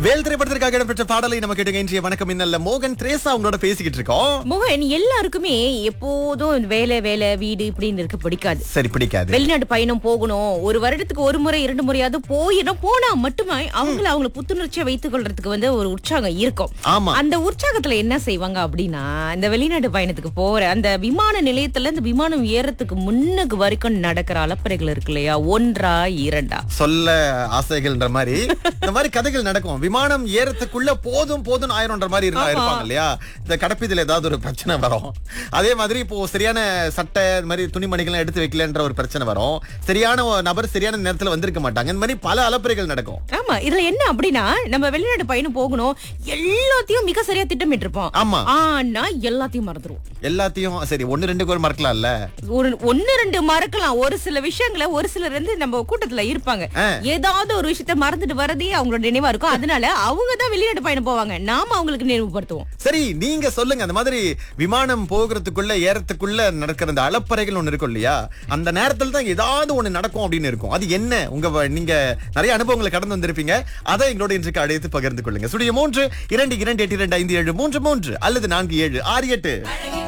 வேல் திரைப்படத்திற்காக இடம்பெற்ற பாடலை நம்ம கேட்டுங்க இன்றைய வணக்கம் இன்னல்ல மோகன் திரேசா உங்களோட பேசிக்கிட்டு இருக்கோம் மோகன் எல்லாருக்குமே எப்போதும் வேலை வேலை வீடு இப்படின்னு இருக்க பிடிக்காது சரி பிடிக்காது வெளிநாட்டு பயணம் போகணும் ஒரு வருடத்துக்கு ஒரு முறை இரண்டு முறையாவது போயிடும் போனா மட்டுமே அவங்கள அவங்கள புத்துணர்ச்சியா வைத்துக் கொள்றதுக்கு வந்து ஒரு உற்சாகம் இருக்கும் ஆமா அந்த உற்சாகத்துல என்ன செய்வாங்க அப்படின்னா இந்த வெளிநாட்டு பயணத்துக்கு போற அந்த விமான நிலையத்துல இந்த விமானம் ஏறத்துக்கு முன்னுக்கு வரைக்கும் நடக்கிற அலப்பறைகள் இருக்கு இல்லையா ஒன்றா இரண்டா சொல்ல ஆசைகள்ன்ற மாதிரி இந்த மாதிரி கதைகள் நடக்கும் விமானம் ஏறத்துக்குள்ள போதும் போதும் ஆயிரம்ன்ற மாதிரி இருந்தா இருப்பாங்க இல்லையா இந்த கடப்பிதில் ஏதாவது ஒரு பிரச்சனை வரும் அதே மாதிரி இப்போ சரியான சட்டை இந்த மாதிரி துணிமணிகள் எடுத்து வைக்கலன்ற ஒரு பிரச்சனை வரும் சரியான ஒரு நபர் சரியான நேரத்துல வந்திருக்க மாட்டாங்க இந்த மாதிரி பல அலப்பறைகள் நடக்கும் ஆமா இதுல என்ன அப்படின்னா நம்ம வெளிநாட்டு பயணம் போகணும் எல்லாத்தையும் மிக சரியா திட்டமிட்டு இருப்போம் ஆமா ஆனா எல்லாத்தையும் மறந்துருவோம் எல்லாத்தையும் சரி ஒன்னு ரெண்டு பேர் மறக்கலாம்ல ஒரு ஒன்னு ரெண்டு மறக்கலாம் ஒரு சில விஷயங்களை ஒரு சிலர் வந்து நம்ம கூட்டத்துல இருப்பாங்க ஆ. ஏதாவது ஒரு விஷயத்த மறந்துட்டு வரதே அவங்களோட நினைவா இருக்கும் அதனால அவங்க தான் வெளிநாட்டு பயணம் போவாங்க நாம அவங்களுக்கு நினைவுபடுத்துவோம் சரி நீங்க சொல்லுங்க அந்த மாதிரி விமானம் போகிறதுக்குள்ள ஏறத்துக்குள்ள நடக்கிற அந்த அலப்பறைகள் ஒண்ணு இருக்கும் இல்லையா அந்த நேரத்துல தான் ஏதாவது ஒண்ணு நடக்கும் அப்படின்னு இருக்கும் அது என்ன உங்க வ- நீங்க நிறைய அனுபவங்களை கடந்து வந்திருப்பீங்க அதை எங்களோட இன்றைக்கு அழைத்து பகிர்ந்து கொள்ளுங்க சுடிய மூன்று இரண்டு இரண்டு எட்டு இரண்டு ஐந்து ஏழு மூன்று மூன்று அல்லது நான்கு ஏழு ஆறு எட்டு